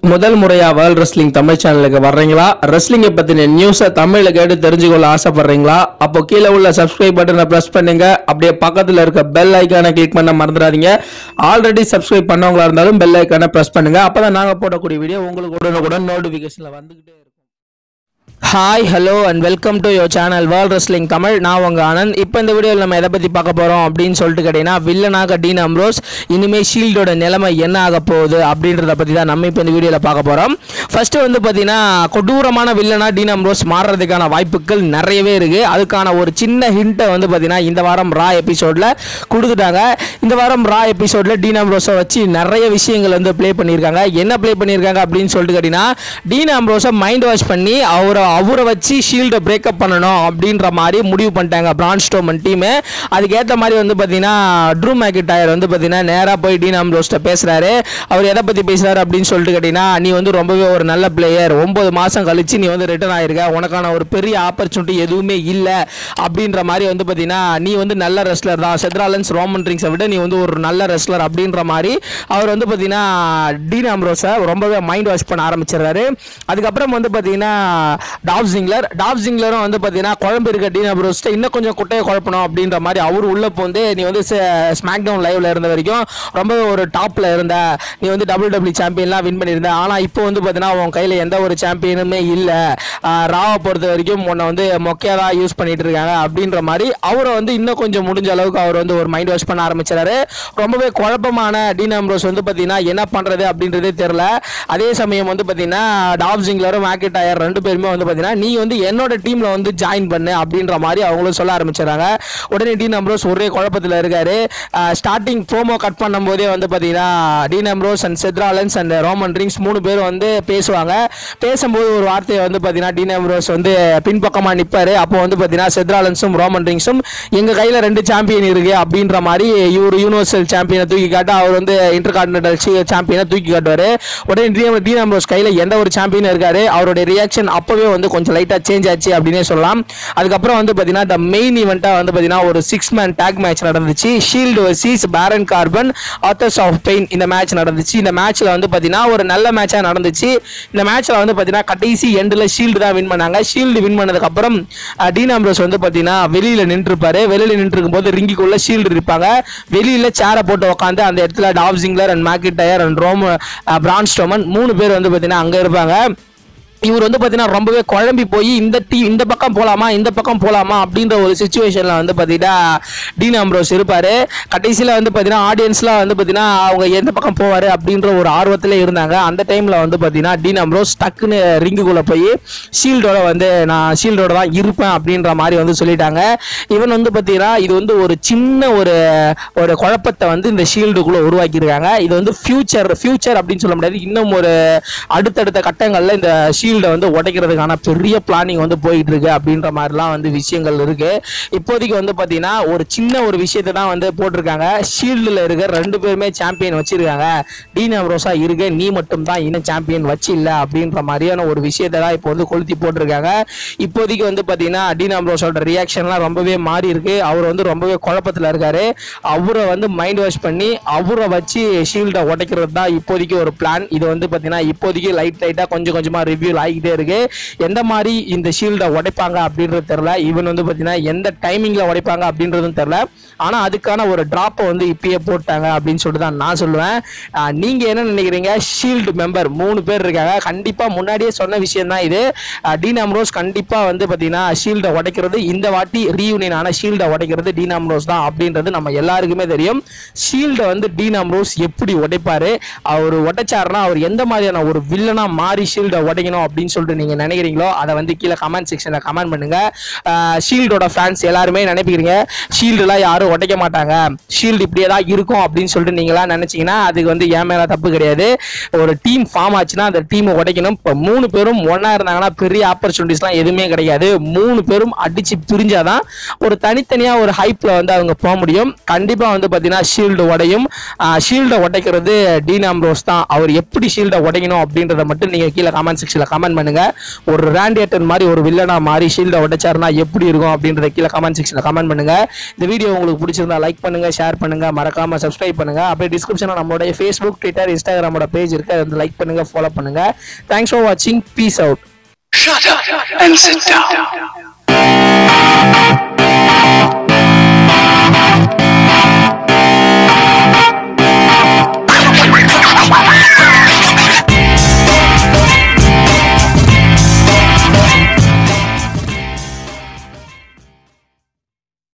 முதல் முறையா world wrestling Tamil சேனலுக்கு வர்றீங்களா ரெஸ்லிங்கை பத்தின நியூஸை தமிழ்ல கேட்டு தெரிஞ்சுக்கொள்ள ஆசைப்படுறீங்களா அப்போ கீழே உள்ள சப்ஸ்கிரைப் பட்டனை பிரஸ் பண்ணுங்க அப்படியே பக்கத்துல இருக்க பெல் ஐக்கானை கிளிக் பண்ண மறந்துடாதீங்க ஆல்ரெடி சப்ஸ்கிரைப் பண்ணவங்களா இருந்தாலும் பெல் ஐக்கானை பிரஸ் பண்ணுங்க அப்பதான் நாங்க போடக்கூடிய வீடியோ உங்களுக்கு உடனுக்குடன் நோட்டிபிகேஷன்ல வந்துகிட்டே இருக்கும் hi hello and welcome to your channel world wrestling Tamil நான் உங்க ஆனந்த் இப்போ இந்த வீடியோவில் நம்ம எதை பற்றி பார்க்க போகிறோம் அப்படின்னு சொல்லிட்டு கேட்டிங்கன்னா வில்லனாக டீன் அம்ரோஸ் இனிமேல் ஷீல்டோட நிலைமை என்ன ஆக போகுது அப்படின்றத பற்றி தான் நம்ம இப்போ இந்த வீடியோவில் பார்க்க போகிறோம் ஃபர்ஸ்ட் வந்து பார்த்தீங்கன்னா கொடூரமான வில்லனா டீன் அம்ரோஸ் மாறுறதுக்கான வாய்ப்புகள் நிறையவே இருக்குது அதுக்கான ஒரு சின்ன ஹிண்ட்டை வந்து பார்த்தீங்கன்னா இந்த வாரம் ரா எபிசோடில் கொடுத்துட்டாங்க இந்த வாரம் ரா எபிசோடில் டீன் அம்ரோஸை வச்சு நிறைய விஷயங்கள் வந்து ப்ளே பண்ணியிருக்காங்க என்ன ப்ளே பண்ணியிருக்காங்க அப்படின்னு சொல்லிட்டு கேட்டிங்கன்னா டீன் அம்ரோஸை மைண்ட் வாஷ் பண்ணி அவரை அவரை வச்சு ஷீல்டை பிரேக்கப் பண்ணணும் அப்படின்ற மாதிரி முடிவு பண்ணிட்டாங்க பிரான் ஸ்டோமன் டீமு அதுக்கேற்ற மாதிரி வந்து பார்த்தீங்கன்னா ட்ரூ மேக்கிட்டாயர் வந்து பார்த்தீங்கன்னா நேராக போய் டீன் அம்ரோஸ்ட்ட பேசுகிறாரு அவர் எதை பற்றி பேசுகிறாரு அப்படின்னு சொல்லிட்டு கேட்டிங்கன்னா நீ வந்து ரொம்பவே ஒரு நல்ல பிளேயர் ஒன்பது மாதம் கழிச்சு நீ வந்து ரிட்டர்ன் ஆயிருக்க உனக்கான ஒரு பெரிய ஆப்பர்ச்சுனிட்டி எதுவுமே இல்லை அப்படின்ற மாதிரி வந்து பார்த்தீங்கன்னா நீ வந்து நல்ல ரெஸ்லர் தான் செத்ராலன்ஸ் ரோமன் ரிங்ஸை விட நீ வந்து ஒரு நல்ல ரெஸ்லர் அப்படின்ற மாதிரி அவர் வந்து பார்த்தீங்கன்னா டீன் அம்ரோஸை ரொம்பவே மைண்ட் வாஷ் பண்ண ஆரம்பிச்சிடுறாரு அதுக்கப்புறம் வந்து பார்த்தீங்கன்னா டாப் ஜிங்லர் டாப் ஜிங்லரும் வந்து பார்த்தீங்கன்னா குழம்பு இருக்க டீன் அப்ரோஸ்ட்டை இன்னும் கொஞ்சம் குட்டையை குழப்பணும் அப்படின்ற மாதிரி அவர் உள்ள போந்து நீ வந்து ஸ்மாக் டவுன் லைவ்ல இருந்த வரைக்கும் ரொம்ப ஒரு டாப்ல இருந்த நீ வந்து டபுள் டபுள்யூ சாம்பியன்லாம் வின் பண்ணியிருந்த ஆனால் இப்போ வந்து பார்த்தீங்கன்னா உன் கையில் எந்த ஒரு சாம்பியனுமே இல்லை ராவை பொறுத்த வரைக்கும் உன்னை வந்து மொக்கையாக தான் யூஸ் பண்ணிட்டு இருக்காங்க அப்படின்ற மாதிரி அவரை வந்து இன்னும் கொஞ்சம் முடிஞ்ச அளவுக்கு அவர் வந்து ஒரு மைண்ட் வாஷ் பண்ண ஆரம்பிச்சாரு ரொம்பவே குழப்பமான டீன் அம்ரோஸ் வந்து பார்த்தீங்கன்னா என்ன பண்ணுறது அப்படின்றதே தெரில அதே சமயம் வந்து பார்த்தீங்கன்னா டாப் ஜிங்லரும் மேக்கெட் ஆயர் ரெண்டு பேருமே வந்து பார்த்தீங்கன்னா நீ வந்து என்னோட டீம்ல வந்து ஜாயின் பண்ணு அப்படின்ற மாதிரி அவங்களும் சொல்ல ஆரம்பிச்சிடறாங்க உடனே டீன் அம்ரோஸ் ஒரே குழப்பத்தில் இருக்காரு ஸ்டார்டிங் ப்ரோமோ கட் பண்ணும்போதே வந்து பார்த்தீங்கன்னா Dean Ambrose and Seth Rollins and Roman Reigns மூணு பேரும் வந்து பேசுவாங்க பேசும்போது ஒரு வார்த்தையை வந்து பார்த்தீங்கன்னா டீன் அம்ரோஸ் வந்து பின்பக்கமாக நிற்பாரு அப்போ வந்து பார்த்தீங்கன்னா செத்ராலன்ஸும் ரோமன் ரிங்ஸும் எங்கள் கையில் ரெண்டு சாம்பியன் இருக்கு அப்படின்ற மாதிரி இவர் யூனிவர்சல் சாம்பியனை தூக்கி காட்ட அவர் வந்து இன்டர் கான்டினென்டல் சாம்பியனை தூக்கி காட்டுவார் உடனே டீன் டீன் அம்ரோஸ் கையில் எந்த ஒரு சாம்பியன் இருக்காரு அவருடைய ரியாக்ஷன் அப்போவே வந்து கொஞ்சம் லைட்டாக சேஞ்ச் ஆச்சு அப்படின்னே சொல்லலாம் அதுக்கப்புறம் வந்து பார்த்தீங்கன்னா த மெயின் ஈவெண்ட்டாக வந்து பார்த்தீங்கன்னா ஒரு சிக்ஸ் மேன் டேக் மேட்ச் நடந்துச்சு Shield versus Baron Corbin Authors of Pain இந்த மேட்ச் நடந்துச்சு இந்த மேட்ச்ல வந்து பார்த்தீங்கன்னா ஒரு நல்ல மேட்சாக நடந்துச்சு இந்த மேட்ச்ல வந்து பார்த்தீங்கன்னா கடைசி எண்டில் ஷீல்டு தான் வின் பண்ணாங்க ஷீல்டு வின் பண்ணதுக்கப்புறம் டீன் ஆம்ரோஸ் வந்து பார்த்தீங்கன்னா வெளியில் நின்றுருப்பாரு வெளியில் நின்றுருக்கும் போது ரிங்கிக்குள்ள ஷீல்டு இருப்பாங்க வெளியில் சேரை போட்டு உட்காந்து அந்த இடத்துல Dolph Ziggler and McIntyre and ரோம் பிரான் ஸ்டோமன் மூணு பேர் வந்து பார்த்தீங்கன்னா அங்கே இருப்பாங்க இவர் வந்து பார்த்தீங்கன்னா ரொம்பவே குழம்பி போய் இந்த டீ இந்த பக்கம் போகலாமா இந்த பக்கம் போகலாமா அப்படின்ற ஒரு சுச்சுவேஷனில் வந்து பார்த்தீங்கன்னா டீன் அம்ரோஸ் இருப்பார் கடைசியில் வந்து பார்த்தீங்கன்னா ஆடியன்ஸ்லாம் வந்து பார்த்தீங்கன்னா அவங்க எந்த பக்கம் போவார் அப்படின்ற ஒரு ஆர்வத்திலே இருந்தாங்க அந்த டைமில் வந்து பார்த்தீங்கன்னா டீன் அம்ரோஸ் டக்குன்னு ரிங்குக்குள்ளே போய் ஷீல்டோட வந்து நான் ஷீல்டோட தான் இருப்பேன் அப்படின்ற மாதிரி வந்து சொல்லிட்டாங்க இவன் வந்து பார்த்தீங்கன்னா இது வந்து ஒரு சின்ன ஒரு ஒரு குழப்பத்தை வந்து இந்த ஷீல்டுக்குள்ளே உருவாக்கியிருக்காங்க இது வந்து ஃபியூச்சர் ஃபியூச்சர் அப்படின்னு சொல்ல முடியாது இன்னும் ஒரு அடுத்தடுத்த கட்டங்களில் இந்த ஷீல்டை வந்து உடைக்கிறதுக்கான பெரிய பிளானிங் வந்து போயிட்டு இருக்கு அப்படின்ற மாதிரிலாம் வந்து விஷயங்கள் இருக்கு இப்போதைக்கு வந்து பார்த்தீங்கன்னா ஒரு சின்ன ஒரு விஷயத்தை தான் வந்து போட்டிருக்காங்க ஷீல்டில் இருக்க ரெண்டு பேருமே சாம்பியன் வச்சிருக்காங்க டீன் அம்ரோஸா இருக்கு நீ மட்டும் தான் இன்னும் சாம்பியன் வச்சு இல்லை அப்படின்ற மாதிரியான ஒரு விஷயத்தை தான் இப்போ வந்து கொளுத்தி போட்டிருக்காங்க இப்போதைக்கு வந்து பார்த்தீங்கன்னா டீன் அம்ரோஸோட ரியாக்ஷன்லாம் ரொம்பவே மாறி இருக்கு அவர் வந்து ரொம்பவே குழப்பத்தில் இருக்காரு அவரை வந்து மைண்ட் வாஷ் பண்ணி அவரை வச்சு ஷீல்டை உடைக்கிறது தான் இப்போதைக்கு ஒரு பிளான் இது வந்து பார்த்தீங்கன்னா இப்போதைக்கு லைட் லைட்டாக கொஞ்சம் கொஞ்சமாக ரிவ்யூ ஆகிக்கிட்டே இருக்கு எந்த மாதிரி இந்த ஷீல்டை உடைப்பாங்க அப்படின்றது தெரில ஈவன் வந்து பார்த்தீங்கன்னா எந்த டைமிங்கில் உடைப்பாங்க அப்படின்றதும் தெரில ஆனால் அதுக்கான ஒரு ட்ராப்பை வந்து இப்பயே போட்டாங்க அப்படின்னு சொல்லிட்டு தான் நான் சொல்லுவேன் ஆஹ் நீங்க என்ன நினைக்கிறீங்க ஷீல்டு மெம்பர் மூணு பேர் இருக்காங்க கண்டிப்பா முன்னாடியே சொன்ன விஷயம் தான் இது ஆஹ் டீன் அம்ரோஸ் கண்டிப்பா வந்து பாத்தீங்கன்னா ஷீல்டை உடைக்கிறது இந்த வாட்டி ரீயூனியன் ஆன ஷீல்டை உடைக்கிறது டீன் அம்ரோஸ் தான் அப்படின்றது நம்ம எல்லாருக்குமே தெரியும் ஷீல்டை வந்து டீன் அம்ரோஸ் எப்படி உடைப்பாரு அவர் உடைச்சாருன்னா அவர் எந்த மாதிரியான ஒரு வில்லனா மாறி ஷீல்டை உடைக்கணும் அப்படின்னு சொல்லிட்டு நீங்க நினைக்கிறீங்களோ அதை வந்து கீழே கமெண்ட் செக்ஷன்ல கமெண்ட் பண்ணுங்க ஷீல்டோட ஃபேன்ஸ் எல்லாருமே நினைப்பீங்க ஷீல்டுலாம் யாரும் உடைக்க மாட்டாங்க ஷீல்டு இப்படியே தான் இருக்கும் அப்படின்னு சொல்லிட்டு நீங்களா நினைச்சீங்கன்னா அதுக்கு வந்து என் மேல தப்பு கிடையாது ஒரு டீம் ஃபார்ம் ஆச்சுன்னா அந்த டீமை உடைக்கணும் இப்போ மூணு பேரும் ஒண்ணா இருந்தாங்கன்னா பெரிய ஆப்பர்ச்சுனிட்டிஸ்லாம் எதுவுமே கிடையாது மூணு பேரும் அடிச்சு பிரிஞ்சாதான் ஒரு தனித்தனியா ஒரு ஹைப்ல வந்து அவங்க போக முடியும் கண்டிப்பா வந்து பாத்தீங்கன்னா ஷீல்டு உடையும் ஷீல்டை உடைக்கிறது டீன் ஆம்ரோஸ் தான் அவர் எப்படி ஷீல்டை உடைக்கணும் அப்படின்றத மட்டும் நீங்க கீழே கமெண்ட் செக்ஷன்ல கமெண்ட் பண்ணுங்க ஒரு ரேண்டியேட்டன் மாதிரி ஒரு வில்லனா மாறி ஷீல்டை உடைச்சாருன்னா எப்படி இருக்கும் அப்படின்றத கீழே கமெண்ட் செக்ஷனில் கமெண்ட் பண்ணுங்க இந்த வீடியோ உங்களுக்கு பிடிச்சிருந்தா லைக் பண்ணுங்க ஷேர் பண்ணுங்க மறக்காம சப்ஸ்கிரைப் பண்ணுங்க அப்படியே டிஸ்கிரிப்ஷனில் நம்மளுடைய ஃபேஸ்புக் ட்விட்டர் இன்ஸ்டாகிராமோட பேஜ் இருக்கு அதை வந்து லைக் பண்ணுங்க ஃபாலோ பண்ணுங்க தேங்க்ஸ் ஃபார் வாட்சிங் peace out Shut up and sit down.